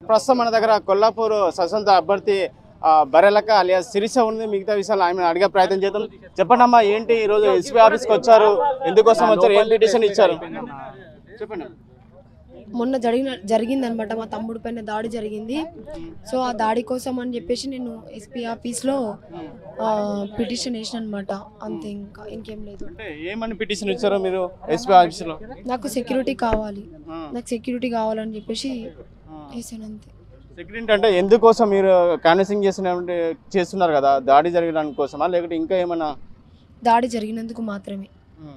ప్రస్తుతం మన దగ్గర కొల్లాపూర్ స్వతంత్ర అభ్యర్థి ఆ, బరెలక్క అలియా సిరిస ఉంది మిగతా విషయాలు ఆమె అడిగే ప్రయత్నం చేద్దాం చెప్పండి అమ్మా ఏంటి ఈ రోజు ఎస్పీ ఆఫీస్కి వచ్చారు ఎందుకోసం వచ్చారు ఏం పిటిషన్ ఇచ్చారు చెప్పండి మొన్న జరిగిన జరిగిందనమాట మా తమ్ముడు పైన దాడి జరిగింది సో ఆ దాడి కోసం అని చెప్పేసి నేను ఎస్పీ ఆఫీస్లో పిటిషన్ వేసిన అనమాట అంతే ఇంకా ఇంకేం లేదు అంటే ఏమని పిటిషన్ ఇచ్చారు మీరు ఎస్పీ ఆఫీస్లో నాకు సెక్యూరిటీ కావాలి నాకు సెక్యూరిటీ కావాలని చెప్పేసి వేసాను అంతే సెక్యూరిటీ అంటే ఎందుకోసం మీరు క్యాన్వసింగ్ చేసిన చేస్తున్నారు కదా దాడి జరగడానికి కోసమా లేకపోతే ఇంకా ఏమన్నా దాడి జరిగినందుకు మాత్రమే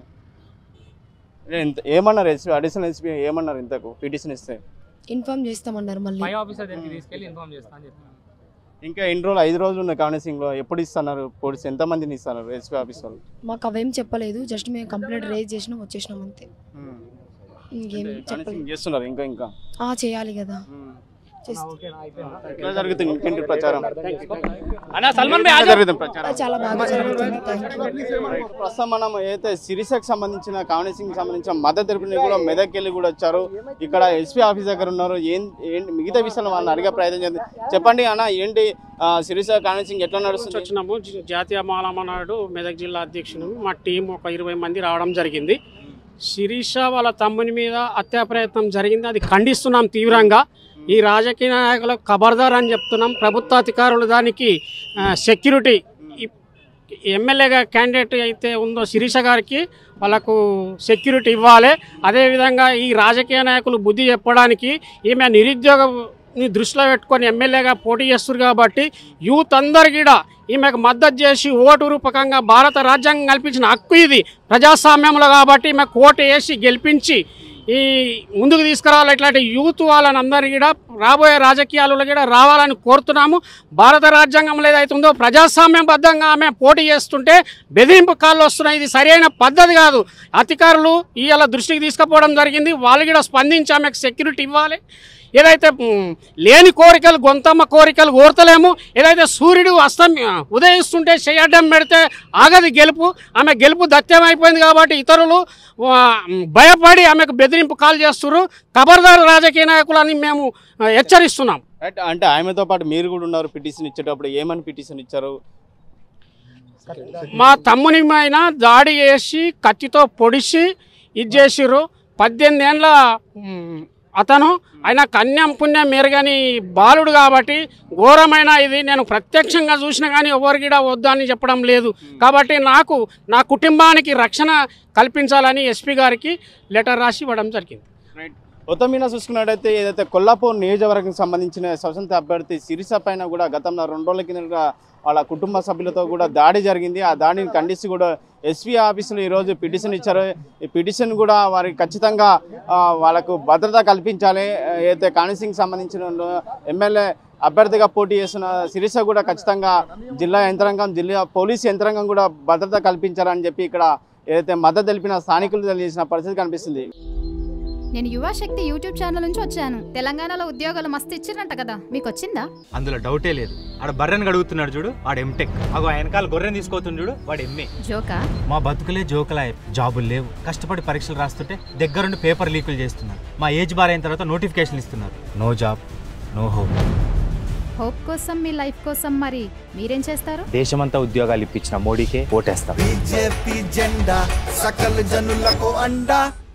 అంటే ఎంత- ఏమన్నారు ఎస్పీ అడిషనల్ ఎస్పీ ఏమన్నారు ఇంతకు పిటిషన్ ఇస్తే ఇన్ఫామ్ చేస్తామన్నారు మళ్ళీ పై ఆఫీసర్ దగ్గరికి తీసుకెళ్ళి ఇన్ఫార్మ్ చేస్తా అని చెప్పాను ఇంకా ఎన్ని రోజులు ఐదు రోజులు ఉన్నాయి కాన్వసింగ్ లో ఎప్పుడు ఇస్తున్నారు పోలీస్ ఎంత మందిని ఇస్తున్నారు ఎస్పీ ఆఫీస్ వాళ్ళు మాకు అవేం చెప్పలేదు జస్ట్ మేము కంప్లైంట్ రేజ్ చేసినాం వచ్చేసినాం అంతే ఇంకేం చెప్పలేదు కాన్వసింగ్ చేస్తున్నారు ఇంకా ఇంకా ఆ, చేయాలి కదా చేస్తా ఎట్లా జరుగుతుంది ఇంటింటి ప్రచారం అన్నా సల్మాన్ ఎట్లా జరుగుతుంది ప్రచారం చాలా బాగా జరుగుతుంది థ్యాంక్ యూ ప్రస్తుతం మనం ఏదైతే సిరిసకు సంబంధించిన కాన్వసింగ్ సంబంధించిన మద్దతు తెలిపిన కూడా మెదక్ వెళ్ళి కూడా వచ్చారు ఇక్కడ ఎస్పీ ఆఫీస్ దగ్గర ఉన్నారు ఏం ఏంటి మిగతా విషయాలు వాళ్ళని అడిగే ప్రయత్నం చేద్దాం చెప్పండి అన్న ఏంటి ఆ, సిరిస కాన్వసింగ్ ఎట్లా నడుస్తుంది వచ్చినాము జ- జాతీయ మాలమ నాడు మెదక్ జిల్లా అధ్యక్షుడు మా టీం ఒక ఇరవై మంది రావడం జరిగింది శిరీష వాళ్ళ తమ్ముని మీద హత్యా ప్రయత్నం జరిగింది అది ఖండిస్తున్నాం తీవ్రంగా ఈ రాజకీయ నాయకులకు ఖబర్దార్ అని చెప్తున్నాం ప్రభుత్వ అధికారులు దానికి ఆ, సెక్యూరిటీ ఈ- ఎమ్మెల్యేగా క్యాండిడేట్ అయితే ఉందో శిరీష గారికి వాళ్ళకు సెక్యూరిటీ ఇవ్వాలి అదేవిధంగా ఈ రాజకీయ నాయకులు బుద్ధి చెప్పడానికి ఈమె నిరుద్యోగని దృష్టిలో పెట్టుకొని ఎమ్మెల్యేగా పోటీ చేస్తారు కాబట్టి యూత్ అందరు కూడా ఈమెకు మద్దతు చేసి ఓటు రూపకంగా భారత రాజ్యాంగం కల్పించిన హక్కు ఇది ప్రజాస్వామ్యంలో కాబట్టి ఈమెకు ఓటు వేసి గెలిపించి ఈ ముందుకు తీసుకురావాలి ఇట్లాంటి యూత్ వాళ్ళని అందరినీ కూడా రాబోయే రాజకీయాలలో కూడా రావాలని కోరుతున్నాము భారత రాజ్యాంగంలో ఏదైతే ఉందో ప్రజాస్వామ్యబద్ధంగా ఆమె పోటీ చేస్తుంటే బెదిరింపు కాళ్ళు వస్తున్నాయి ఇది సరైన పద్ధతి కాదు అధికారులు ఇవాళ దృష్టికి తీసుకుపోవడం జరిగింది వాళ్ళు కూడా స్పందించి ఆమెకు సెక్యూరిటీ ఇవ్వాలి ఏదైతే మ్, లేని కోరికలు గొంతమ్మ కోరికలు కోరతలేము ఏదైతే సూర్యుడు అస్తం ఉదయిస్తుంటే చేయడం పెడితే ఆగది గెలుపు ఆమె గెలుపు దత్యమైపోయింది కాబట్టి ఇతరులు ఆ, మ్, భయపడి ఆమెకు బెదిరింపు కాల్ చేస్తున్నారు ఖబర్దారు రాజకీయ నాయకులని మేము ఆ, హెచ్చరిస్తున్నాం రైట్ అంటే ఆమెతో పాటు మీరు కూడా ఉన్నారు పిటిషన్ ఇచ్చేటప్పుడు ఏమని పిటిషన్ ఇచ్చారు మా తమ్ముని పైన దాడి చేసి కత్తితో పొడిచి ఇది చేసిర్రు పద్దెనిమిది ఏండ్ల మ్, అతను ఆయన కన్యం పుణ్యం మెరుగని బాలుడు కాబట్టి ఘోరమైన ఇది నేను ప్రత్యక్షంగా చూసినా కానీ ఎవరికి కూడా వద్దని చెప్పడం లేదు కాబట్టి నాకు నా కుటుంబానికి రక్షణ కల్పించాలని ఎస్పీ గారికి లెటర్ రాసి ఇవ్వడం జరిగింది రైట్ మొత్తం మీద చూసుకున్నట్టయితే ఏదైతే కొల్లాపూర్ నియోజకవర్గం సంబంధించిన స్వతంత్ర అభ్యర్థి సిరిస పైన కూడా గతంలో రెండు రోజుల కింద వాళ్ళ కుటుంబ సభ్యులతో కూడా దాడి జరిగింది ఆ దాడిని ఖండిస్తూ కూడా ఎస్పీ ఆఫీసులో ఈరోజు పిటిషన్ ఇచ్చారు ఈ పిటిషన్ కూడా వారికి ఖచ్చితంగా ఆ, వాళ్ళకు భద్రత కల్పించాలి ఏదైతే కాన్సింగ్ సంబంధించిన ఎమ్మెల్యే అభ్యర్థిగా పోటీ చేస్తున్న సిరిస కూడా ఖచ్చితంగా జిల్లా యంత్రాంగం జిల్లా పోలీస్ యంత్రాంగం కూడా భద్రత కల్పించాలని చెప్పి ఇక్కడ ఏదైతే మద్దతు తెలిపిన స్థానికులు తెలియజేసిన పరిస్థితి కనిపిస్తుంది నేను యువశక్తి యూట్యూబ్ ఛానల్ నుంచి వచ్చాను తెలంగాణలో ఉద్యోగాలు మస్తు ఇచ్చిరంట కదా మీకు వచ్చిందా అందులో డౌటే లేదు ఆడ బర్రెని గడుగుతున్నాడు చూడు వాడు ఎంటెక్ అగో ఆ వెనకాల గొర్రెని తీసుకొస్తుంది చూడు వాడు ఎంఏ జోకా మా బతుకులే జోకులా జాబులు లేవు కష్టపడి పరీక్షలు రాస్తుంటే దగ్గరుండి పేపర్ లీకులు చేస్తున్నారు మా ఏజ్ బార్ అయిన తర్వాత నోటిఫికేషన్ ఇస్తున్నారు no job no hope hope కోసం మీ లైఫ్ కోసం మరి మీరేం చేస్తారు దేశమంతా ఉద్యోగాలు ఇప్పించిన మోడీకే ఓటేస్తాం బీజేపీ జెండా సకల జనులకు అండా